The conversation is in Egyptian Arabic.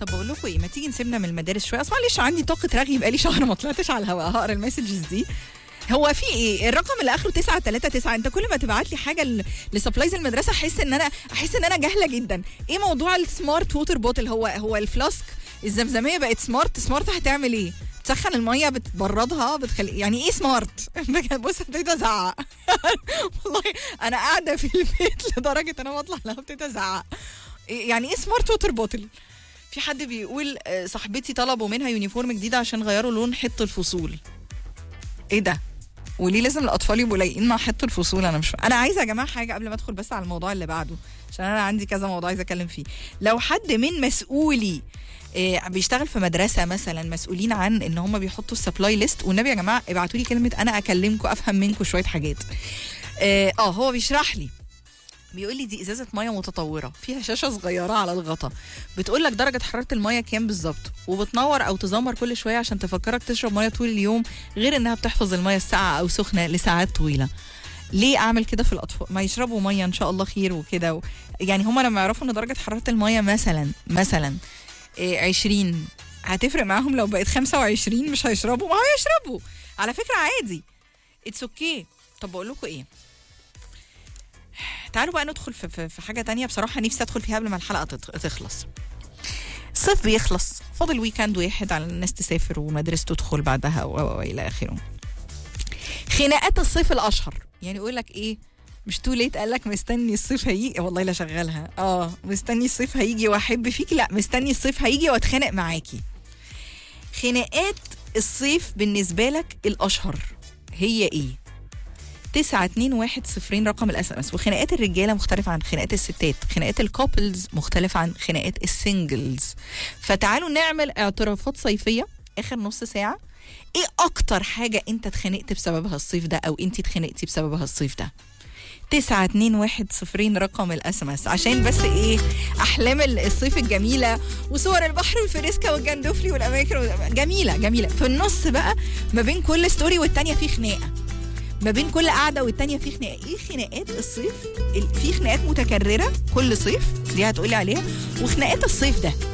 طب بقول لكم ايه ما تيجي نسيبنا من المدارس شويه اصلا معلش عندي طاقه رغي بقالي شهر ما طلعتش على الهواء هقرا المسجز دي هو في ايه الرقم اللي اخره 939 انت كل ما تبعت لي حاجه ل- لسبلايز المدرسه احس ان انا احس ان انا جاهله جدا ايه موضوع السمارت ووتر بوتل هو هو الفلاسك الزمزميه بقت سمارت سمارت هتعمل ايه تسخن الميه بتبردها بتخلي يعني ايه سمارت بجد بص ابتديت ازعق والله انا قاعده في البيت لدرجه انا بطلع لها ابتديت ازعق إيه- يعني ايه سمارت ووتر بوتل في حد بيقول آه، صاحبتي طلبوا منها يونيفورم جديد عشان غيروا لون حط الفصول ايه ده وليه لازم الاطفال يبقوا لايقين مع حط الفصول انا مش فا... انا عايزه يا جماعه حاجه قبل ما ادخل بس على الموضوع اللي بعده عشان انا عندي كذا موضوع عايزه اتكلم فيه لو حد من مسؤولي إيه بيشتغل في مدرسه مثلا مسؤولين عن ان هم بيحطوا السبلاي ليست والنبي يا جماعه ابعتوا لي كلمه انا اكلمكم افهم منكم شويه حاجات إيه، اه هو بيشرح لي بيقول لي دي ازازه ميه متطوره فيها شاشه صغيره على الغطا بتقول لك درجه حراره الميه كام بالظبط وبتنور او تزمر كل شويه عشان تفكرك تشرب ميه طول اليوم غير انها بتحفظ الميه الساقعه او سخنه لساعات طويله ليه اعمل كده في الاطفال ما يشربوا ميه ان شاء الله خير وكده و... يعني هما لما يعرفوا ان درجه حراره الميه مثلا مثلا إيه 20 هتفرق معاهم لو بقت 25 مش هيشربوا ما هيشربوا على فكره عادي اتس اوكي okay. طب بقول لكم ايه تعالوا بقى ندخل في, في, في حاجه تانية بصراحه نفسي ادخل فيها قبل ما الحلقه تت- تخلص الصيف بيخلص فاضل ويكند واحد على الناس تسافر ومدرسة تدخل بعدها و- و- والى اخره خناقات الصيف الاشهر يعني يقول لك ايه مش تو ليت قال لك مستني الصيف هيجي والله لا شغلها اه مستني الصيف هيجي واحب فيك لا مستني الصيف هيجي واتخانق معاكي خناقات الصيف بالنسبه لك الاشهر هي ايه 9 2 1 صفرين رقم الاس ام اس وخناقات الرجاله مختلفه عن خناقات الستات خناقات الكوبلز مختلفه عن خناقات السنجلز فتعالوا نعمل اعترافات صيفيه اخر نص ساعه ايه اكتر حاجه انت اتخانقت بسببها الصيف ده او انت اتخانقتي بسببها الصيف ده 9 2 1 صفرين رقم الاس ام اس عشان بس ايه احلام الصيف الجميله وصور البحر والفريسكا والجندفلي والاماكن جميله جميله في النص بقى ما بين كل ستوري والتانيه في خناقه ما بين كل قعده والتانيه في خناقه ايه خناقات الصيف ال- في خناقات متكرره كل صيف دي هتقولي عليها وخناقات الصيف ده